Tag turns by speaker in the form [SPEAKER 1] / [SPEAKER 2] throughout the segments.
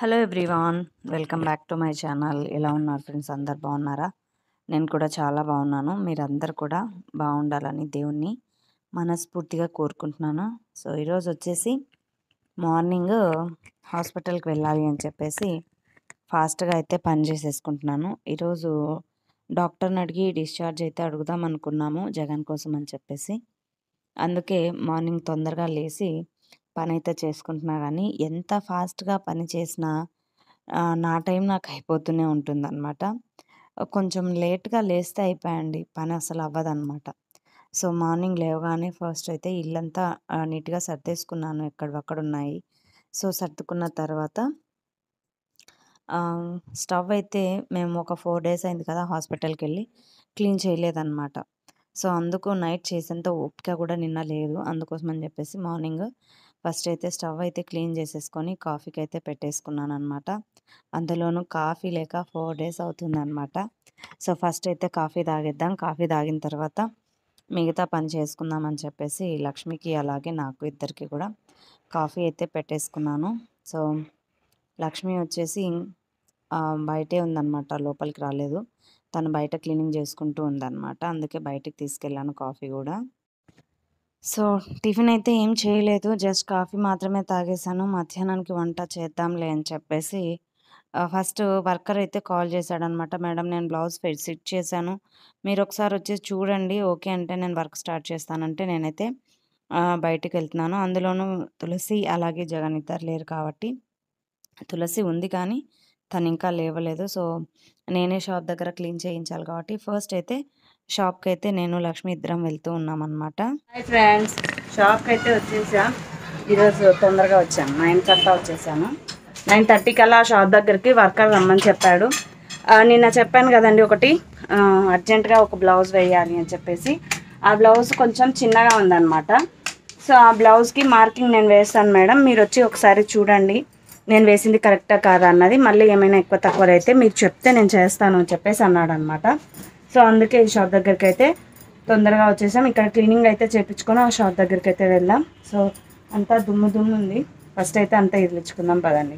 [SPEAKER 1] hello everyone welcome back to my channel ఎలా ఉన్నారు friends అందరు బాగున్నారా నేను కూడా చాలా బాగున్నాను మీరందరు కూడా బాగుండాలని దేవుణ్ణి మనస్ఫూర్తిగా కోరుకుంటున్నాను సో ఈరోజు వచ్చేసి మార్నింగ్ హాస్పిటల్కి వెళ్ళాలి అని చెప్పేసి ఫాస్ట్గా అయితే పని చేసేసుకుంటున్నాను ఈరోజు డాక్టర్ని అడిగి డిశ్చార్జ్ అయితే అడుగుదాం అనుకున్నాము జగన్ కోసం అని చెప్పేసి అందుకే మార్నింగ్ తొందరగా లేచి పని అయితే చేసుకుంటున్నా కానీ ఎంత ఫాస్ట్గా పని చేసినా ఆ, నా టైం నాకు అయిపోతూనే ఉంటుందన్నమాట కొంచెం లేట్గా లేస్తే అయిపోయండి పని అసలు అవ్వదన్నమాట సో మార్నింగ్ లేవగానే ఫస్ట్ అయితే ఇల్లంతా ఆ, నీట్గా సర్దేసుకున్నాను ఎక్కడవక్కడ ఉన్నాయి సో సర్దుకున్న తర్వాత ఆ, స్టవ్ అయితే మేము ఒక ఫోర్ డేస్ అయింది కదా హాస్పిటల్కి వెళ్ళి క్లీన్ చేయలేదన్నమాట సో అందుకు నైట్ చేసేంత ఓపిక కూడా నిన్న లేదు అందుకోసం అని చెప్పేసి మార్నింగ్ ఫస్ట్ అయితే స్టవ్ అయితే క్లీన్ చేసేసుకొని కాఫీకి అయితే పెట్టేసుకున్నాను అనమాట అందులోనూ కాఫీ లేక ఫోర్ డేస్ అవుతుందన్నమాట సో ఫస్ట్ అయితే కాఫీ తాగేద్దాం కాఫీ తాగిన తర్వాత మిగతా పని చేసుకుందాం అని చెప్పేసి లక్ష్మికి అలాగే నాకు ఇద్దరికి కూడా కాఫీ అయితే పెట్టేసుకున్నాను సో లక్ష్మి వచ్చేసి ఆ, బయటే ఉందన్నమాట లోపలికి రాలేదు తను బయట క్లీనింగ్ చేసుకుంటూ ఉందన్నమాట అందుకే బయటికి తీసుకెళ్ళాను కాఫీ కూడా సో టిఫిన్ అయితే ఏం చేయలేదు జస్ట్ కాఫీ మాత్రమే తాగేశాను మధ్యాహ్నానికి వంట చేద్దాంలే అని చెప్పేసి ఆ, ఫస్ట్ వర్కర్ అయితే కాల్ చేశాడనమాట మేడం నేను బ్లౌజ్ ఫిట్ సిట్ చేశాను మీరు ఒకసారి వచ్చి చూడండి ఓకే అంటే నేను వర్క్ స్టార్ట్ చేస్తానంటే నేనైతే ఆ, బయటికి వెళ్తున్నాను అందులోనూ తులసి అలాగే జగన్ ఇద్దరు లేరు కాబట్టి తులసి ఉంది కానీ తను ఇంకా లేవలేదు సో నేనే షాప్ దగ్గర క్లీన్ చేయించాలి కాబట్టి ఫస్ట్ అయితే షాప్కి అయితే నేను లక్ష్మి ఇద్దరం వెళ్తూ ఉన్నామన్నమాట హాయ్ ఫ్రెండ్స్ షాప్కి అయితే వచ్చేసా ఈరోజు తొందరగా వచ్చాను నైన్ కల్లా వచ్చేసాను నైన్ థర్టీ కల్లా షాప్ దగ్గరికి వర్కర్ రమ్మని చెప్పాడు ఆ, నిన్న చెప్పాను కదండి ఒకటి ఆ, అర్జెంటుగా ఒక బ్లౌజ్ వేయాలి అని చెప్పేసి ఆ బ్లౌజ్ కొంచెం చిన్నగా ఉందన్నమాట సో ఆ బ్లౌజ్కి మార్కింగ్ నేను వేస్తాను మేడం మీరు వచ్చి ఒకసారి చూడండి నేను వేసింది కరెక్టా కాదా అన్నది మళ్ళీ ఏమైనా ఎక్కువ తక్కువ అయితే మీరు చెప్తే నేను చేస్తాను అని చెప్పేసి అన్నాడు అనమాట సో అందుకే ఈ షాప్ దగ్గరికి అయితే తొందరగా వచ్చేసాం ఇక్కడ క్లీనింగ్ అయితే చేపించుకొని ఆ షాప్ దగ్గరికి అయితే వెళ్దాం సో అంతా దుమ్ము దుమ్ము ఉంది ఫస్ట్ అయితే అంతా ఇదిలించుకుందాం పదండి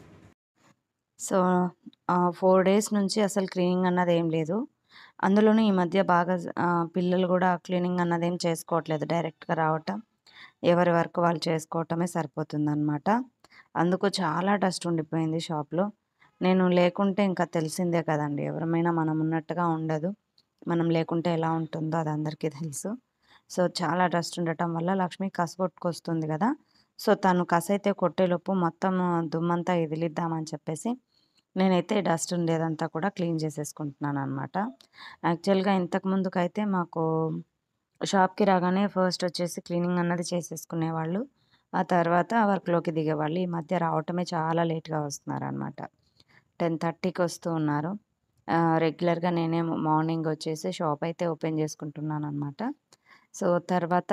[SPEAKER 1] సో ఫోర్ డేస్ నుంచి అసలు క్లీనింగ్ అన్నది ఏం లేదు అందులోనూ ఈ మధ్య బాగా ఆ, పిల్లలు కూడా క్లీనింగ్ అన్నది ఏం చేసుకోవట్లేదు డైరెక్ట్గా రావటం ఎవరి వర్క్ వాళ్ళు చేసుకోవటమే సరిపోతుందన్నమాట అందుకు చాలా డస్ట్ ఉండిపోయింది షాప్లో నేను లేకుంటే ఇంకా తెలిసిందే కదండి ఎవరమైనా మనం ఉన్నట్టుగా ఉండదు మనం లేకుంటే ఎలా ఉంటుందో అది అందరికీ తెలుసు సో చాలా డస్ట్ ఉండటం వల్ల లక్ష్మి కస కొట్టుకొస్తుంది కదా సో తను కస అయితే కొట్టేలోపు మొత్తం దుమ్మంతా ఇదిలిద్దామని చెప్పేసి నేనైతే డస్ట్ ఉండేదంతా కూడా క్లీన్ చేసేసుకుంటున్నాను అనమాట యాక్చువల్గా ఇంతకు ముందుకైతే మాకు షాప్కి రాగానే ఫస్ట్ వచ్చేసి క్లీనింగ్ అన్నది చేసేసుకునేవాళ్ళు ఆ తర్వాత వర్క్లోకి దిగేవాళ్ళు ఈ మధ్య రావటమే చాలా లేట్గా వస్తున్నారు అనమాట టెన్ థర్టీకి వస్తూ ఉన్నారు రెగ్యులర్గా నేనే మార్నింగ్ వచ్చేసి షాప్ అయితే ఓపెన్ చేసుకుంటున్నాను అనమాట సో తర్వాత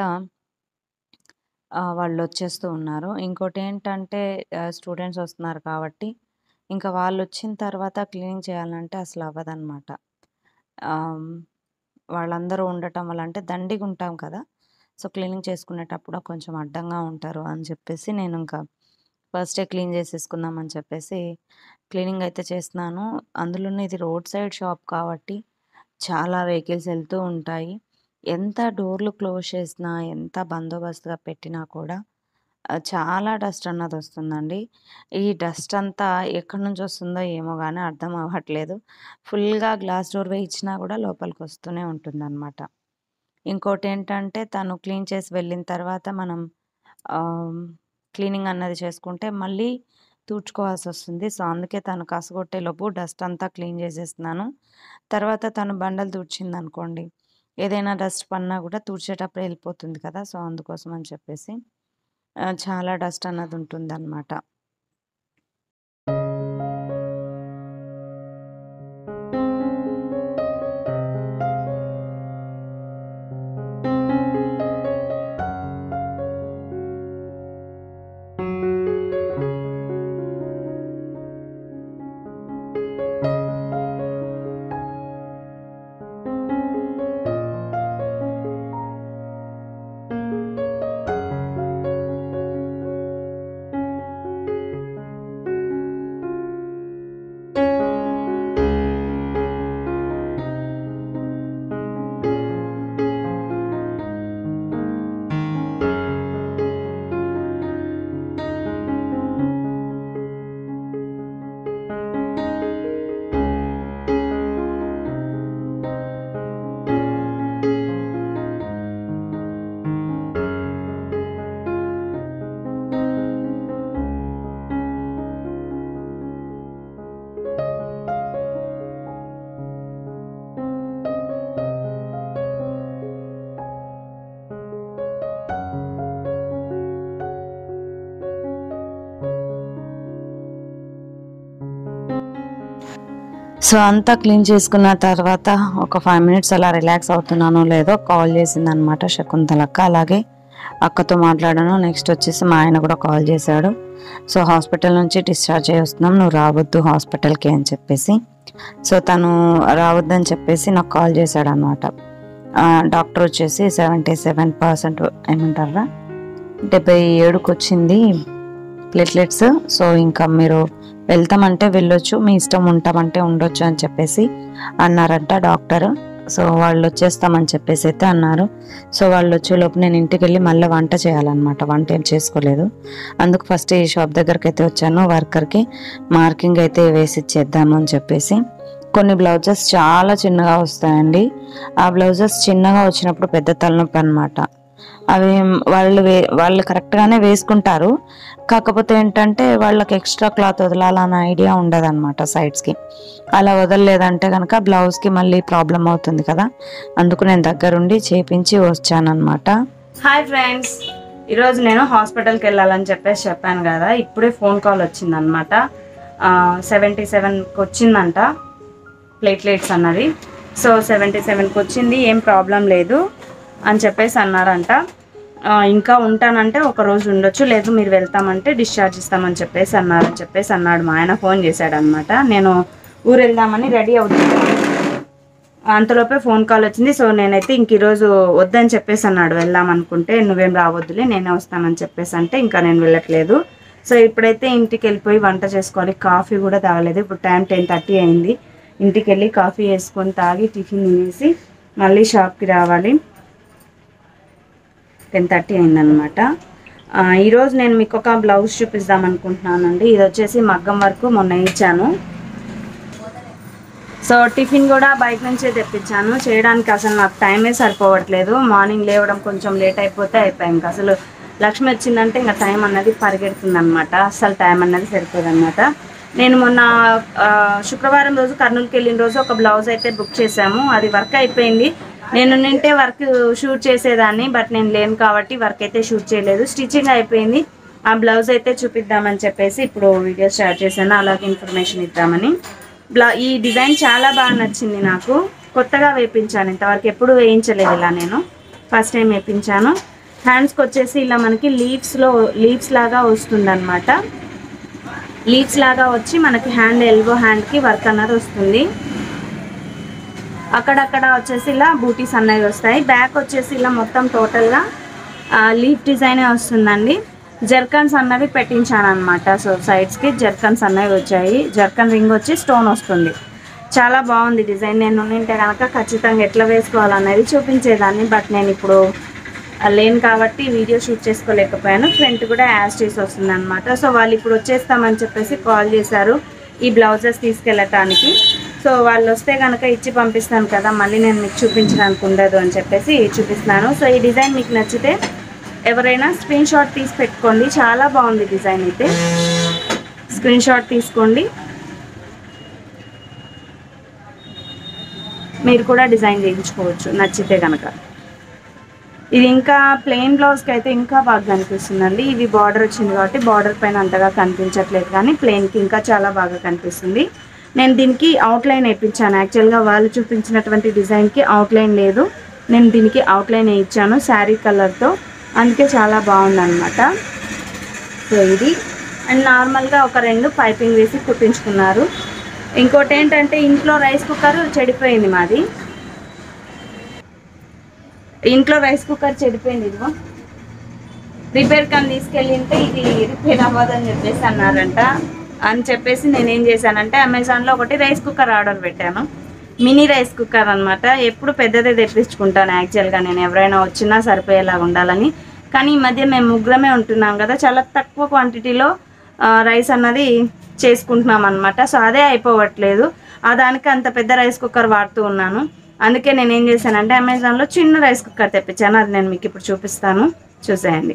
[SPEAKER 1] ఆ, వాళ్ళు వచ్చేస్తూ ఉన్నారు ఇంకోటి ఏంటంటే స్టూడెంట్స్ వస్తున్నారు కాబట్టి ఇంకా వాళ్ళు వచ్చిన తర్వాత క్లీనింగ్ చేయాలంటే అసలు అవ్వదన్నమాట ఆమ్, వాళ్ళందరూ ఉండటం వల్ల అంటే దండిగా ఉంటాం కదా సో క్లీనింగ్ చేసుకునేటప్పుడు కొంచెం అడ్డంగా ఉంటారు అని చెప్పేసి నేను ఇంకా ఫస్టే క్లీన్ చేసేసుకుందాం అని చెప్పేసి క్లీనింగ్ అయితే చేస్తున్నాను అందులోనే ఇది రోడ్ సైడ్ షాప్ కాబట్టి చాలా వెహికల్స్ వెళ్తూ ఉంటాయి ఎంత డోర్లు క్లోజ్ చేసినా ఎంత బందోబస్తుగా పెట్టినా కూడా ఆ, చాలా డస్ట్ అన్నది వస్తుందండి ఈ డస్ట్ అంతా ఎక్కడి నుంచి వస్తుందో ఏమో కానీ అర్థం అవ్వట్లేదు ఫుల్గా గ్లాస్ డోర్ వేయించినా కూడా లోపలికి వస్తూనే ఉంటుందన్నమాట ఇంకోటి ఏంటంటే తను క్లీన్ చేసి వెళ్ళిన తర్వాత మనం క్లీనింగ్ అన్నది చేసుకుంటే మళ్ళీ తుడుచుకోవాల్సి వస్తుంది సో అందుకే తను కసగొట్టే లోపు డస్ట్ అంతా క్లీన్ చేసేస్తున్నాను తర్వాత తను బండలు తుడిచింది అనుకోండి ఏదైనా డస్ట్ పన్నా కూడా తుడిచేటప్పుడు వెళ్ళిపోతుంది కదా సో అందుకోసం అని చెప్పేసి ఆ, చాలా డస్ట్ అన్నది ఉంటుంది అనమాట సో అంతా క్లీన్ చేసుకున్న తర్వాత ఒక ఫైవ్ మినిట్స్ అలా రిలాక్స్ అవుతున్నానో లేదో కాల్ చేసిందనమాట శకుంతలక్క అలాగే అక్కతో మాట్లాడాను నెక్స్ట్ వచ్చేసి మా ఆయన కూడా కాల్ చేశాడు సో హాస్పిటల్ నుంచి డిశ్చార్జ్ అయ్యి వస్తున్నాం నువ్వు రావద్దు హాస్పిటల్కి అని చెప్పేసి సో తను రావద్దని చెప్పేసి నాకు కాల్ చేశాడు అనమాట డాక్టర్ వచ్చేసి సెవెంటీ సెవెన్ పర్సెంట్ ఏమంటారా డెబ్బై ఏడుకి వచ్చింది ప్లేట్లెట్స్ సో ఇంకా మీరు వెళ్తామంటే వెళ్ళొచ్చు మీ ఇష్టం ఉంటామంటే ఉండొచ్చు అని చెప్పేసి అన్నారంట డాక్టర్ సో వాళ్ళు వచ్చేస్తామని చెప్పేసి అయితే అన్నారు సో వాళ్ళు వచ్చే లోపు నేను ఇంటికి వెళ్ళి మళ్ళీ వంట చేయాలన్నమాట వంట ఏం చేసుకోలేదు అందుకు ఫస్ట్ ఈ షాప్ దగ్గరికి అయితే వచ్చాను వర్కర్కి మార్కింగ్ అయితే వేసి ఇచ్చేద్దాము అని చెప్పేసి కొన్ని బ్లౌజెస్ చాలా చిన్నగా వస్తాయండి ఆ బ్లౌజెస్ చిన్నగా వచ్చినప్పుడు పెద్ద తలనొప్పి అనమాట అవి వాళ్ళు వే వాళ్ళు కరెక్ట్గానే వేసుకుంటారు కాకపోతే ఏంటంటే వాళ్ళకి ఎక్స్ట్రా క్లాత్ వదలాలన్న ఐడియా ఉండదన్నమాట సైడ్స్కి అలా వదలలేదంటే కనుక బ్లౌజ్కి మళ్ళీ ప్రాబ్లం అవుతుంది కదా అందుకు నేను దగ్గరుండి చేపించి వచ్చానన్నమాట హాయ్ ఫ్రెండ్స్ ఈరోజు నేను హాస్పిటల్కి వెళ్ళాలని చెప్పేసి చెప్పాను కదా ఇప్పుడే ఫోన్ కాల్ వచ్చిందనమాట సెవెంటీ సెవెన్కి వచ్చిందంట ప్లేట్లెట్స్ అన్నది సో సెవెంటీ సెవెన్కి వచ్చింది ఏం ప్రాబ్లం లేదు అని చెప్పేసి అన్నారంట ఆ, ఇంకా ఉంటానంటే ఒక రోజు ఉండొచ్చు లేదు మీరు వెళ్తామంటే డిశ్చార్జ్ ఇస్తామని చెప్పేసి అన్నారని చెప్పేసి అన్నాడు మా ఆయన ఫోన్ చేశాడు అనమాట నేను ఊరు వెళ్దామని రెడీ అవుతున్నాను అంతలోపే ఫోన్ కాల్ వచ్చింది సో నేనైతే ఇంక ఈరోజు వద్దని చెప్పేసి అన్నాడు వెళ్దాం అనుకుంటే నువ్వేం రావద్దులే నేనే వస్తానని చెప్పేసి అంటే ఇంకా నేను వెళ్ళట్లేదు సో ఇప్పుడైతే ఇంటికి వెళ్ళిపోయి వంట చేసుకోవాలి కాఫీ కూడా తాగలేదు ఇప్పుడు టైం టెన్ థర్టీ అయింది ఇంటికి వెళ్ళి కాఫీ వేసుకొని తాగి టిఫిన్ తినేసి మళ్ళీ షాప్కి రావాలి టెన్ థర్టీ అయిందనమాట ఆ, ఈరోజు నేను మీకు ఒక బ్లౌజ్ చూపిద్దాం అనుకుంటున్నానండి ఇది వచ్చేసి మగ్గం వరకు మొన్న ఇచ్చాను సో టిఫిన్ కూడా బయట నుంచే తెప్పించాను చేయడానికి అసలు నాకు టైమే సరిపోవట్లేదు మార్నింగ్ లేవడం కొంచెం లేట్ అయిపోతే అయిపోయాయి ఇంకా అసలు లక్ష్మి వచ్చిందంటే ఇంకా టైం అన్నది పరిగెడుతుంది అనమాట అసలు టైం అన్నది సరిపోదు నేను మొన్న ఆ, శుక్రవారం రోజు కర్నూలుకి వెళ్ళిన రోజు ఒక బ్లౌజ్ అయితే బుక్ చేశాము అది వర్క్ అయిపోయింది నేను నింటే వర్క్ షూట్ చేసేదాన్ని బట్ నేను లేను కాబట్టి వర్క్ అయితే షూట్ చేయలేదు స్టిచ్చింగ్ అయిపోయింది ఆ బ్లౌజ్ అయితే చూపిద్దామని చెప్పేసి ఇప్పుడు వీడియో స్టార్ట్ చేశాను అలాగే ఇన్ఫర్మేషన్ ఇద్దామని బ్లా ఈ డిజైన్ చాలా బాగా నచ్చింది నాకు కొత్తగా వేయించాను ఇంతవరకు ఎప్పుడు వేయించలేదు ఇలా నేను ఫస్ట్ టైం వేయించాను హ్యాండ్స్కి వచ్చేసి ఇలా మనకి లీవ్స్లో లీవ్స్ లాగా వస్తుందన్నమాట లీవ్స్ లాగా వచ్చి మనకి హ్యాండ్ ఎల్బో హ్యాండ్కి వర్క్ అన్నది వస్తుంది అక్కడక్కడ వచ్చేసి ఇలా బూటీస్ అన్నవి వస్తాయి బ్యాక్ వచ్చేసి ఇలా మొత్తం టోటల్గా లీఫ్ డిజైనే వస్తుందండి జర్కన్స్ అన్నవి పెట్టించాను అనమాట సో సైడ్స్కి జర్కన్స్ అన్నవి వచ్చాయి జర్కన్ రింగ్ వచ్చి స్టోన్ వస్తుంది చాలా బాగుంది డిజైన్ నేను ఉంటే కనుక ఖచ్చితంగా ఎట్లా వేసుకోవాలనేది చూపించేదాన్ని బట్ నేను ఇప్పుడు ఆ, లేను కాబట్టి వీడియో షూట్ చేసుకోలేకపోయాను ఫ్రంట్ కూడా యాజ్ చేసి వస్తుంది అనమాట సో వాళ్ళు ఇప్పుడు వచ్చేస్తామని చెప్పేసి కాల్ చేశారు ఈ బ్లౌజెస్ తీసుకెళ్ళటానికి సో వాళ్ళు వస్తే కనుక ఇచ్చి పంపిస్తాను కదా మళ్ళీ నేను మీకు చూపించడానికి ఉండదు అని చెప్పేసి చూపిస్తున్నాను సో ఈ డిజైన్ మీకు నచ్చితే ఎవరైనా స్క్రీన్ షాట్ తీసి పెట్టుకోండి చాలా బాగుంది డిజైన్ అయితే స్క్రీన్ షాట్ తీసుకోండి మీరు కూడా డిజైన్ చేయించుకోవచ్చు నచ్చితే కనుక ఇది ఇంకా ప్లెయిన్ బ్లౌజ్కి అయితే ఇంకా బాగా కనిపిస్తుందండి ఇది బార్డర్ వచ్చింది కాబట్టి బార్డర్ పైన అంతగా కనిపించట్లేదు కానీ ప్లెయిన్కి ఇంకా చాలా బాగా కనిపిస్తుంది నేను దీనికి అవుట్లైన్ వేయించాను యాక్చువల్గా వాళ్ళు చూపించినటువంటి డిజైన్కి అవుట్లైన్ లేదు నేను దీనికి అవుట్లైన్ వేయించాను శారీ కలర్తో అందుకే చాలా బాగుందన్నమాట సో ఇది అండ్ నార్మల్గా ఒక రెండు పైపింగ్ వేసి కుట్టించుకున్నారు ఇంకోటి ఏంటంటే ఇంట్లో రైస్ కుక్కర్ చెడిపోయింది మాది ఇంట్లో రైస్ కుక్కర్ చెడిపోయింది ఇదిగో రిపేర్ కని తీసుకెళ్ళింటే ఇది రిపేర్ అవ్వదని చెప్పేసి అన్నారంట అని చెప్పేసి నేను ఏం చేశానంటే అమెజాన్లో ఒకటి రైస్ కుక్కర్ ఆర్డర్ పెట్టాను మినీ రైస్ కుక్కర్ అన్నమాట ఎప్పుడు పెద్దదే తెప్పించుకుంటాను యాక్చువల్గా నేను ఎవరైనా వచ్చినా సరిపోయేలా ఉండాలని కానీ ఈ మధ్య మేము ముగ్గురమే ఉంటున్నాం కదా చాలా తక్కువ క్వాంటిటీలో ఆ, రైస్ అన్నది చేసుకుంటున్నాం అనమాట సో అదే అయిపోవట్లేదు ఆ దానికి అంత పెద్ద రైస్ కుక్కర్ వాడుతూ ఉన్నాను అందుకే నేను ఏం చేశానంటే అమెజాన్లో చిన్న రైస్ కుక్కర్ తెప్పించాను అది నేను మీకు ఇప్పుడు చూపిస్తాను చూసేయండి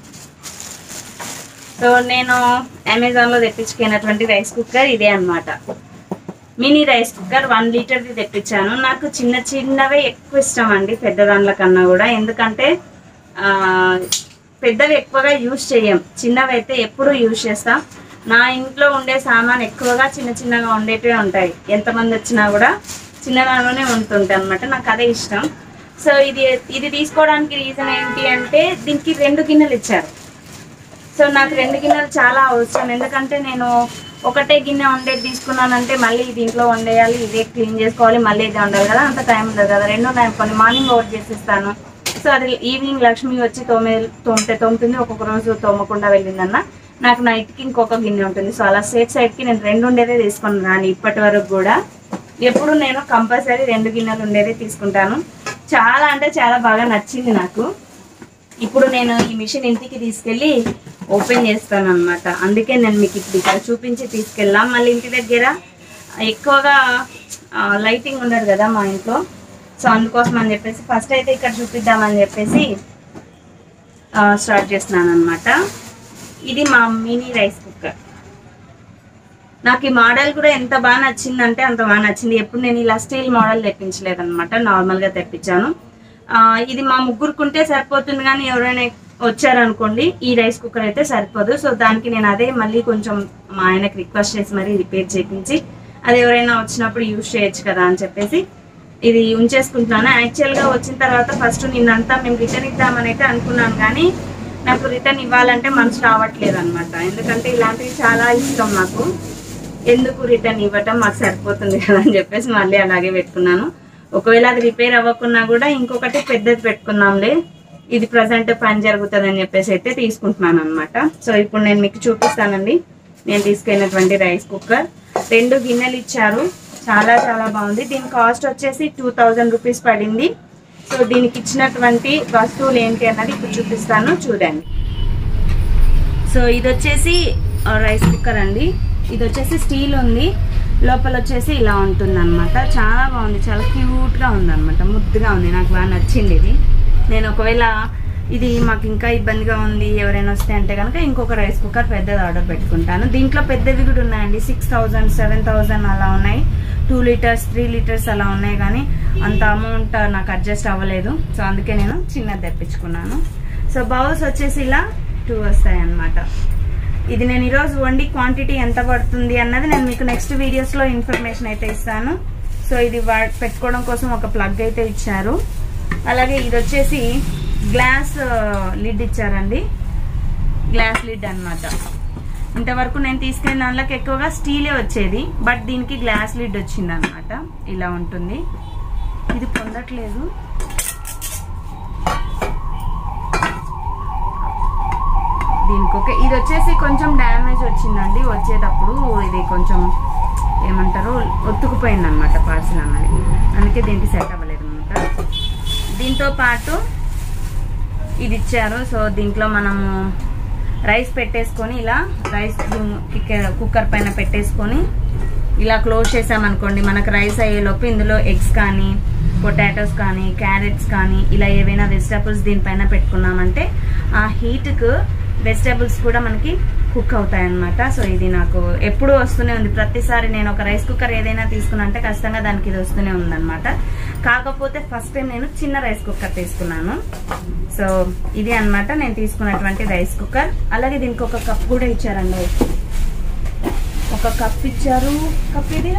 [SPEAKER 1] సో నేను అమెజాన్లో తెప్పించుకున్నటువంటి రైస్ కుక్కర్ ఇదే అన్నమాట మినీ రైస్ కుక్కర్ వన్ లీటర్ది తెప్పించాను నాకు చిన్న చిన్నవే ఎక్కువ ఇష్టం అండి పెద్ద దాంట్ల కన్నా కూడా ఎందుకంటే ఆ, పెద్దవి ఎక్కువగా యూజ్ చేయం చిన్నవి అయితే ఎప్పుడు యూజ్ చేస్తాం
[SPEAKER 2] నా ఇంట్లో ఉండే సామాన్ ఎక్కువగా చిన్న చిన్నగా ఉండేటివే ఉంటాయి ఎంతమంది వచ్చినా కూడా చిన్నదానిలోనే ఉంటుంటాయి అనమాట నాకు అదే ఇష్టం సో ఇది ఇది తీసుకోవడానికి రీజన్ ఏంటి అంటే దీనికి రెండు గిన్నెలు ఇచ్చారు సో నాకు రెండు గిన్నెలు చాలా అవసరం ఎందుకంటే నేను ఒకటే గిన్నె వండేది తీసుకున్నానంటే మళ్ళీ దీంట్లో వండేయాలి ఇదే క్లీన్ చేసుకోవాలి మళ్ళీ ఇదే వండాలి కదా అంత టైం ఉండదు కదా రెండు ఉన్నాయి కొన్ని మార్నింగ్ ఒకటి చేసిస్తాను సో అది ఈవినింగ్ లక్ష్మి వచ్చి తొమ్మి తోమితే తోముతుంది ఒక్కొక్క రోజు తోమకుండా వెళ్ళిందన్న నాకు నైట్కి ఇంకొక గిన్నె ఉంటుంది సో అలా సేఫ్ సైడ్కి నేను రెండు ఉండేదే తీసుకున్నాను ఇప్పటి వరకు కూడా ఎప్పుడు నేను కంపల్సరీ రెండు గిన్నెలు ఉండేదే తీసుకుంటాను చాలా అంటే చాలా బాగా నచ్చింది నాకు ఇప్పుడు నేను ఈ మిషన్ ఇంటికి తీసుకెళ్ళి ఓపెన్ చేస్తాను అనమాట అందుకే నేను మీకు ఇప్పుడు ఇక్కడ చూపించి తీసుకెళ్ళాం మళ్ళీ ఇంటి దగ్గర ఎక్కువగా లైటింగ్ ఉండదు కదా మా ఇంట్లో సో అందుకోసం అని చెప్పేసి ఫస్ట్ అయితే ఇక్కడ చూపిద్దామని చెప్పేసి స్టార్ట్ చేస్తున్నాను అనమాట ఇది మా మినీ రైస్ కుక్కర్ నాకు ఈ మోడల్ కూడా ఎంత బాగా నచ్చిందంటే అంత బాగా నచ్చింది ఎప్పుడు నేను ఇలా స్టీల్ మోడల్ తెప్పించలేదు అనమాట నార్మల్గా తెప్పించాను ఆ, ఇది మా ముగ్గురుకుంటే సరిపోతుంది కానీ ఎవరైనా వచ్చారనుకోండి ఈ రైస్ కుక్కర్ అయితే సరిపోదు సో దానికి నేను అదే మళ్ళీ కొంచెం మా ఆయనకి రిక్వెస్ట్ చేసి మరీ రిపేర్ చేయించి అది ఎవరైనా వచ్చినప్పుడు యూజ్ చేయొచ్చు కదా అని చెప్పేసి ఇది ఉంచేసుకుంటున్నాను యాక్చువల్గా వచ్చిన తర్వాత ఫస్ట్ నిన్నంతా మేము రిటర్న్ ఇద్దామని అయితే అనుకున్నాను కానీ నాకు రిటర్న్ ఇవ్వాలంటే మనసు రావట్లేదు అనమాట ఎందుకంటే ఇలాంటివి చాలా ఇష్టం నాకు ఎందుకు రిటర్న్ ఇవ్వటం మాకు సరిపోతుంది కదా అని చెప్పేసి మళ్ళీ అలాగే పెట్టుకున్నాను ఒకవేళ అది రిపేర్ అవ్వకున్నా కూడా ఇంకొకటి పెద్దది పెట్టుకున్నాంలే ఇది ప్రజెంట్ పని జరుగుతుంది అని చెప్పేసి అయితే తీసుకుంటున్నాను అనమాట సో ఇప్పుడు నేను మీకు చూపిస్తానండి నేను తీసుకెళ్ళినటువంటి రైస్ కుక్కర్ రెండు గిన్నెలు ఇచ్చారు చాలా చాలా బాగుంది దీని కాస్ట్ వచ్చేసి టూ థౌజండ్ రూపీస్ పడింది సో దీనికి ఇచ్చినటువంటి వస్తువులు ఏంటి అన్నది ఇప్పుడు చూపిస్తాను చూడండి సో ఇది వచ్చేసి ఆ, రైస్ కుక్కర్ అండి ఇది వచ్చేసి స్టీల్ ఉంది లోపల వచ్చేసి ఇలా ఉంటుంది అనమాట చాలా బాగుంది చాలా క్యూట్గా ఉంది అనమాట ముద్దుగా ఉంది నాకు బాగా నచ్చింది ఇది నేను ఒకవేళ ఇది మాకు ఇంకా ఇబ్బందిగా ఉంది ఎవరైనా వస్తే అంటే కనుక ఇంకొక రైస్ కుక్కర్ పెద్దది ఆర్డర్ పెట్టుకుంటాను దీంట్లో పెద్దవి కూడా ఉన్నాయండి సిక్స్ థౌజండ్ సెవెన్ థౌజండ్ అలా ఉన్నాయి టూ లీటర్స్ త్రీ లీటర్స్ అలా ఉన్నాయి కానీ అంత అమౌంట్ నాకు అడ్జస్ట్ అవ్వలేదు సో అందుకే నేను చిన్నది తెప్పించుకున్నాను సో బౌల్స్ వచ్చేసి ఇలా టూ వస్తాయి అన్నమాట ఇది నేను ఈరోజు వండి క్వాంటిటీ ఎంత పడుతుంది అన్నది నేను మీకు నెక్స్ట్ వీడియోస్లో ఇన్ఫర్మేషన్ అయితే ఇస్తాను సో ఇది వా- పెట్టుకోవడం కోసం ఒక ప్లగ్ అయితే ఇచ్చారు అలాగే ఇది వచ్చేసి గ్లాస్ లిడ్ ఇచ్చారండి గ్లాస్ లిడ్ అన్నమాట ఇంతవరకు నేను తీసుకెళ్ళిన దాంట్లోకి ఎక్కువగా స్టీలే వచ్చేది బట్ దీనికి గ్లాస్ లిడ్ వచ్చింది అనమాట ఇలా ఉంటుంది ఇది పొందట్లేదు దీనికి ఓకే ఇది వచ్చేసి కొంచెం డ్యామేజ్ వచ్చిందండి వచ్చేటప్పుడు ఇది కొంచెం ఏమంటారు ఒత్తుకుపోయింది అనమాట పార్సిల్ అన్నది అందుకే దీనికి సెట్ అవ్వలేదు అనమాట దీంతో పాటు ఇది ఇచ్చారు సో దీంట్లో మనము రైస్ పెట్టేసుకొని ఇలా రైస్ కుక్కర్ పైన పెట్టేసుకొని ఇలా క్లోజ్ చేసామనుకోండి మనకు రైస్ అయ్యేలోపు ఇందులో ఎగ్స్ కానీ పొటాటోస్ కానీ క్యారెట్స్ కానీ ఇలా ఏవైనా వెజిటబుల్స్ దీనిపైన పెట్టుకున్నామంటే ఆ హీట్కు వెజిటబుల్స్ కూడా మనకి కుక్ అవుతాయి అనమాట సో ఇది నాకు ఎప్పుడూ వస్తూనే ఉంది ప్రతిసారి నేను ఒక రైస్ కుక్కర్ ఏదైనా తీసుకున్నా అంటే ఖచ్చితంగా దానికి ఇది వస్తూనే ఉందన్నమాట కాకపోతే ఫస్ట్ టైం నేను చిన్న రైస్ కుక్కర్ తీసుకున్నాను సో ఇది అన్నమాట నేను తీసుకున్నటువంటి రైస్ కుక్కర్ అలాగే దీనికి ఒక కప్ కూడా ఇచ్చారండి ఒక కప్ ఇచ్చారు కప్ ఇదిరా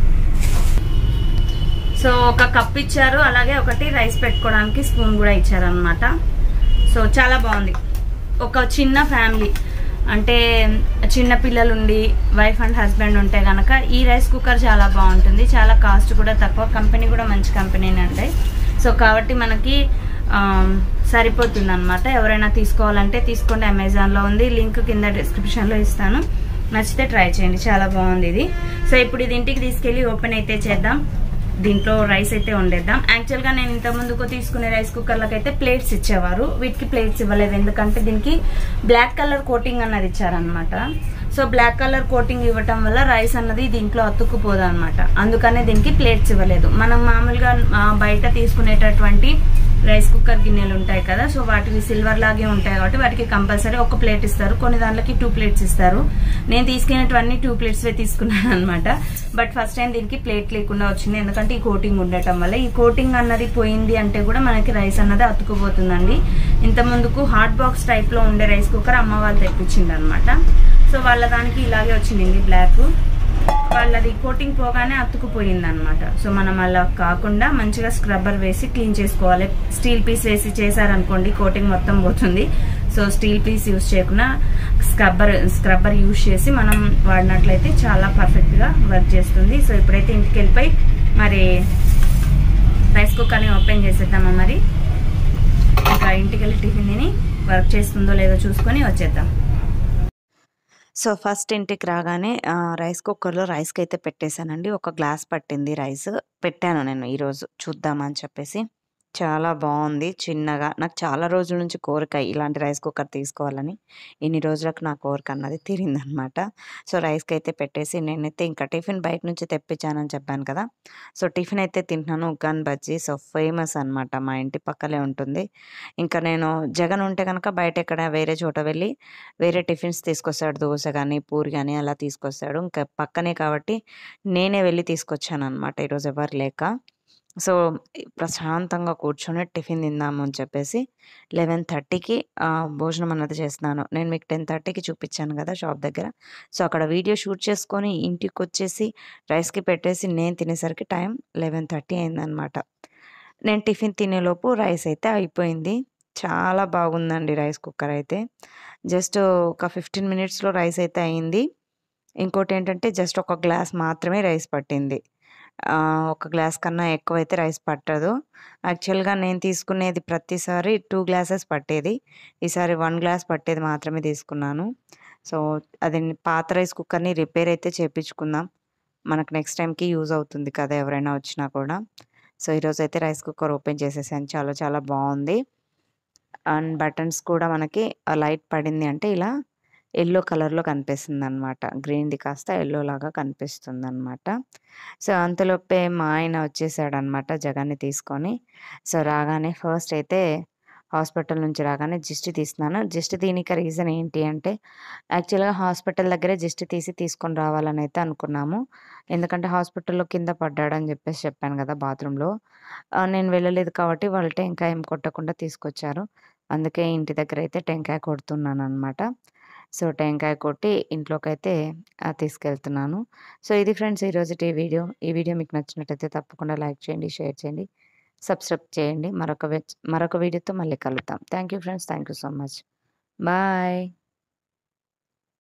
[SPEAKER 2] సో ఒక కప్ ఇచ్చారు అలాగే ఒకటి రైస్ పెట్టుకోవడానికి స్పూన్ కూడా ఇచ్చారు అనమాట సో చాలా బాగుంది ఒక చిన్న ఫ్యామిలీ అంటే చిన్న పిల్లలు ఉండి వైఫ్ అండ్ హస్బెండ్ ఉంటే కనుక ఈ రైస్ కుక్కర్ చాలా బాగుంటుంది చాలా కాస్ట్ కూడా తక్కువ కంపెనీ కూడా మంచి కంపెనీనే సో కాబట్టి మనకి సరిపోతుంది అనమాట ఎవరైనా తీసుకోవాలంటే తీసుకోండి అమెజాన్లో ఉంది లింక్ కింద డిస్క్రిప్షన్లో ఇస్తాను నచ్చితే ట్రై చేయండి చాలా బాగుంది ఇది సో ఇప్పుడు ఇది ఇంటికి తీసుకెళ్ళి ఓపెన్ అయితే చేద్దాం దీంట్లో రైస్ అయితే వండేద్దాం యాక్చువల్గా నేను ఇంత ముందుకు తీసుకునే రైస్ కుక్కర్లకు అయితే ప్లేట్స్ ఇచ్చేవారు వీటికి ప్లేట్స్ ఇవ్వలేదు ఎందుకంటే దీనికి బ్లాక్ కలర్ కోటింగ్ అన్నది ఇచ్చారనమాట సో బ్లాక్ కలర్ కోటింగ్ ఇవ్వటం వల్ల రైస్ అన్నది దీంట్లో అతుక్కుపోదు అనమాట అందుకనే దీనికి ప్లేట్స్ ఇవ్వలేదు మనం మామూలుగా ఆ, బయట తీసుకునేటటువంటి రైస్ కుక్కర్ గిన్నెలు ఉంటాయి కదా సో వాటికి సిల్వర్ లాగే ఉంటాయి కాబట్టి వాటికి కంపల్సరీ ఒక ప్లేట్ ఇస్తారు కొన్ని దాంట్లోకి టూ ప్లేట్స్ ఇస్తారు నేను తీసుకునేటివన్నీ టూ ప్లేట్స్ తీసుకున్నాను అనమాట బట్ ఫస్ట్ టైం దీనికి ప్లేట్ లేకుండా వచ్చింది ఎందుకంటే ఈ కోటింగ్ ఉండటం వల్ల ఈ కోటింగ్ అన్నది పోయింది అంటే కూడా మనకి రైస్ అన్నది అతుకుపోతుందండి ఇంత ముందుకు హాట్ బాక్స్ టైప్ లో ఉండే రైస్ కుక్కర్ అమ్మ వాళ్ళు తెప్పించింది అనమాట సో వాళ్ళ దానికి ఇలాగే వచ్చింది బ్లాక్ వాళ్ళది కోటింగ్ పోగానే అతుకుపోయింది అనమాట సో మనం అలా కాకుండా మంచిగా స్క్రబ్బర్ వేసి క్లీన్ చేసుకోవాలి స్టీల్ పీస్ వేసి చేశారనుకోండి కోటింగ్ మొత్తం పోతుంది సో స్టీల్ పీస్ యూస్ చేయకుండా స్క్రబ్బర్ స్క్రబ్బర్ యూస్ చేసి మనం వాడినట్లయితే చాలా పర్ఫెక్ట్గా వర్క్ చేస్తుంది సో ఇప్పుడైతే ఇంటికి వెళ్ళిపోయి మరి రైస్ కుక్కర్ని ఓపెన్ చేసేద్దామా మరి ఇంకా ఇంటికి వెళ్ళి టిఫిన్ తిని వర్క్ చేస్తుందో లేదో చూసుకొని వచ్చేద్దాం
[SPEAKER 1] సో ఫస్ట్ ఇంటికి రాగానే ఆ, రైస్ కుక్కర్లో రైస్కి అయితే పెట్టేశానండి ఒక గ్లాస్ పట్టింది రైస్ పెట్టాను నేను ఈరోజు చూద్దామని చెప్పేసి చాలా బాగుంది చిన్నగా నాకు చాలా రోజుల నుంచి కోరిక ఇలాంటి రైస్ కుక్కర్ తీసుకోవాలని ఇన్ని రోజులకు నా కోరిక అన్నది తీరిందనమాట సో రైస్కి అయితే పెట్టేసి నేనైతే ఇంకా టిఫిన్ బయట నుంచి తెప్పించానని చెప్పాను కదా సో టిఫిన్ అయితే తింటున్నాను ఉగ్గాన్ బజ్జీ సో ఫేమస్ అనమాట మా ఇంటి పక్కలే ఉంటుంది ఇంకా నేను జగన్ ఉంటే కనుక బయట ఎక్కడ వేరే చోట వెళ్ళి వేరే టిఫిన్స్ తీసుకొస్తాడు దోశ కానీ పూరి కానీ అలా తీసుకొస్తాడు ఇంకా పక్కనే కాబట్టి నేనే వెళ్ళి తీసుకొచ్చాను అనమాట ఈరోజు ఎవరు లేక సో ప్రశాంతంగా కూర్చొని టిఫిన్ తిందాము అని చెప్పేసి లెవెన్ థర్టీకి భోజనం అన్నది చేస్తున్నాను నేను మీకు టెన్ థర్టీకి చూపించాను కదా షాప్ దగ్గర సో అక్కడ వీడియో షూట్ చేసుకొని ఇంటికి వచ్చేసి రైస్కి పెట్టేసి నేను తినేసరికి టైం లెవెన్ థర్టీ అయిందనమాట నేను టిఫిన్ తినేలోపు రైస్ అయితే అయిపోయింది చాలా బాగుందండి రైస్ కుక్కర్ అయితే జస్ట్ ఒక ఫిఫ్టీన్ మినిట్స్లో రైస్ అయితే అయింది ఇంకోటి ఏంటంటే జస్ట్ ఒక గ్లాస్ మాత్రమే రైస్ పట్టింది ఆ, ఒక గ్లాస్ కన్నా ఎక్కువైతే రైస్ పట్టదు యాక్చువల్గా నేను తీసుకునేది ప్రతిసారి టూ గ్లాసెస్ పట్టేది ఈసారి వన్ గ్లాస్ పట్టేది మాత్రమే తీసుకున్నాను సో అది పాత రైస్ కుక్కర్ని రిపేర్ అయితే చేపించుకుందాం మనకు నెక్స్ట్ టైంకి యూజ్ అవుతుంది కదా ఎవరైనా వచ్చినా కూడా సో ఈరోజు అయితే రైస్ కుక్కర్ ఓపెన్ చేసేసాను చాలా చాలా బాగుంది అండ్ బటన్స్ కూడా మనకి లైట్ పడింది అంటే ఇలా ఎల్లో కలర్లో కనిపిస్తుంది అనమాట గ్రీన్ది కాస్త ఎల్లో లాగా కనిపిస్తుంది అనమాట సో అంతలోపే మా ఆయన వచ్చేసాడు అనమాట జగన్ని తీసుకొని సో రాగానే ఫస్ట్ అయితే హాస్పిటల్ నుంచి రాగానే జిస్ట్ తీస్తున్నాను జిస్ట్ దీనికి రీజన్ ఏంటి అంటే యాక్చువల్గా హాస్పిటల్ దగ్గరే జిస్ట్ తీసి తీసుకొని రావాలని అయితే అనుకున్నాము ఎందుకంటే హాస్పిటల్లో కింద పడ్డాడని చెప్పేసి చెప్పాను కదా బాత్రూంలో నేను వెళ్ళలేదు కాబట్టి వాళ్ళు టెంకాయ ఏం కొట్టకుండా తీసుకొచ్చారు అందుకే ఇంటి దగ్గర అయితే టెంకాయ కొడుతున్నాను అనమాట సో టెంకాయ కొట్టి ఇంట్లోకైతే ఆ, తీసుకెళ్తున్నాను సో ఇది ఫ్రెండ్స్ ఈరోజు ఈ వీడియో ఈ వీడియో మీకు నచ్చినట్టయితే తప్పకుండా లైక్ చేయండి షేర్ చేయండి సబ్స్క్రైబ్ చేయండి మరొక వెచ్- మరొక వీడియోతో మళ్ళీ కలుద్దాం thank you friends thank you so much bye